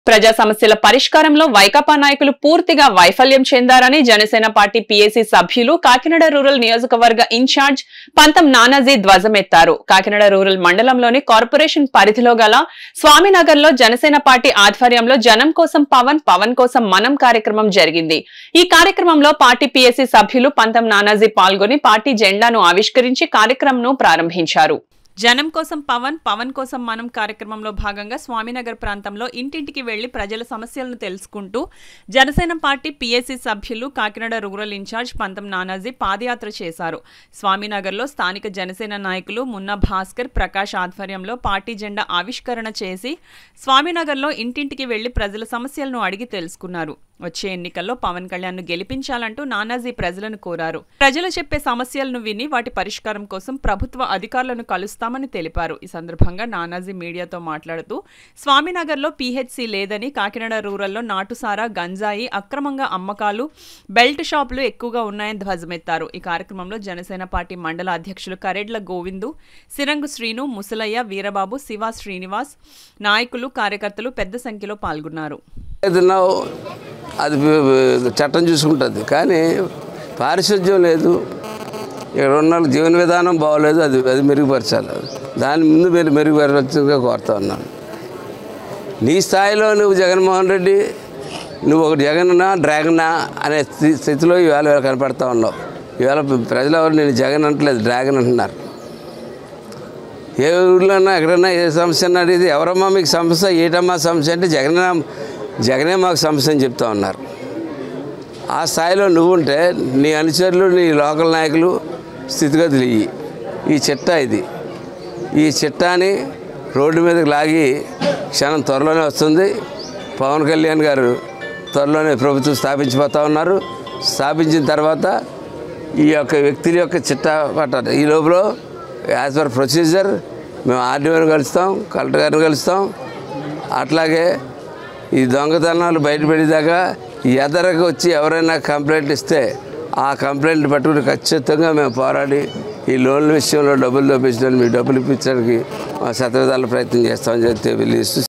ప్రజా సమస్యల పరిష్కారంలో వైకాపా నాయకులు పూర్తిగా వైఫల్యం చెందారని జనసేన పార్టీ పీఏసీ సభ్యులు కాకినాడ రూరల్ నియోజకవర్గ ఇన్ఛార్జ్ పంతం నానాజీ ధ్వజమెత్తారు కాకినాడ రూరల్ మండలంలోని కార్పొరేషన్ పరిధిలో గల స్వామినగర్ లో జనసేన పార్టీ ఆధ్వర్యంలో జనం కోసం పవన్ పవన్ కోసం మనం కార్యక్రమం జరిగింది ఈ కార్యక్రమంలో పార్టీ పీఏసీ సభ్యులు పంతం నానాజీ పాల్గొని పార్టీ జెండాను ఆవిష్కరించి కార్యక్రమంను ప్రారంభించారు జనం కోసం పవన్ పవన్ కోసం మనం కార్యక్రమంలో భాగంగా స్వామినగర్ ప్రాంతంలో ఇంటింటికి వెళ్లి ప్రజల సమస్యలను తెలుసుకుంటూ జనసేన పార్టీ పీఏసీ సభ్యులు కాకినాడ రూరల్ ఇన్ఛార్జ్ పంతం నానాజీ పాదయాత్ర చేశారు స్వామినగర్లో స్థానిక జనసేన నాయకులు మున్నా భాస్కర్ ప్రకాష్ ఆధ్వర్యంలో పార్టీ జెండా ఆవిష్కరణ చేసి స్వామినగర్లో ఇంటింటికి వెళ్లి ప్రజల సమస్యలను అడిగి తెలుసుకున్నారు వచ్చే ఎన్నికల్లో పవన్ కళ్యాణ్ ను గెలిపించాలంటూ నానాజీ ప్రజలను కోరారు ప్రజలు చెప్పే సమస్యలను విని వాటి పరిష్కారం కోసం ప్రభుత్వ అధికారులను కలుస్తామని తెలిపారు ఈ సందర్భంగా నానాజీ మీడియాతో మాట్లాడుతూ స్వామినగర్లో పీహెచ్సీ లేదని కాకినాడ రూరల్లో నాటుసారా గంజాయి అక్రమంగా అమ్మకాలు బెల్ట్ షాపులు ఎక్కువగా ఉన్నాయని ధ్వజమెత్తారు ఈ కార్యక్రమంలో జనసేన పార్టీ మండల అధ్యక్షులు కరెడ్ల గోవిందు సిరంగు శ్రీను ముసలయ్య వీరబాబు శివ శ్రీనివాస్ నాయకులు కార్యకర్తలు పెద్ద సంఖ్యలో పాల్గొన్నారు తిన్నావు అది ప- ప- చట్టం చూసుకుంటుంది కానీ పారిశుద్ధ్యం లేదు ఇక్కడ ఉన్న వాళ్ళ జీవన విధానం బాగోలేదు అది అది మెరుగుపరచాలి దాని ముందు మీరు మెరుగుపరచాల్సిందిగా కోరుతా ఉన్నాను నీ స్థాయిలో నువ్వు జగన్మోహన్ రెడ్డి నువ్వు ఒక జగన్నా డ్రాగనా అనే స్థి- స్థితిలో ఇవాళ ఇవాళ కనపడతా ఉన్నావు ఇవాళ ప్రజలు ఎవరు నేను జగన్ అంటలేదు డ్రాగన్ అంటున్నారు ఏ ఊర్లోనా ఎక్కడన్నా ఏ సమస్య అన్నది ఇది ఎవరమ్మా మీకు సమస్య ఏటమ్మా సమస్య అంటే జగనే జగనే మాకు సమస్య అని చెప్తా ఉన్నారు ఆ స్థాయిలో నువ్వు ఉంటే నీ అనుచరులు నీ లోకల్ నాయకులు స్థితిగతులు ఇవి ఈ చిట్టా ఇది ఈ చిట్టాని రోడ్డు మీదకి లాగి క్షణం త్వరలోనే వస్తుంది పవన్ కళ్యాణ్ గారు త్వరలోనే ప్రభుత్వం స్థాపించిపోతా ఉన్నారు స్థాపించిన తర్వాత ఈ యొక్క వ్యక్తుల యొక్క చిట్టా పట్టాలి ఈ లోపల యాజ్ పర్ ప్రొసీజర్ మేము ఆర్డీఓని కలుస్తాం కలెక్టర్ గారిని కలుస్తాం అట్లాగే ఈ దొంగతనాలు బయటపడేదాకా ఎదరకు వచ్చి ఎవరైనా కంప్లైంట్ ఇస్తే ఆ కంప్లైంట్ పట్టుకుని ఖచ్చితంగా మేము పోరాడి ఈ లోన్ల విషయంలో డబ్బులు దొప్పించడానికి మీ డబ్బులు ఇప్పించడానికి మా శతవిధాల ప్రయత్నం చేస్తామని చెప్పి తెలియజేస్తూ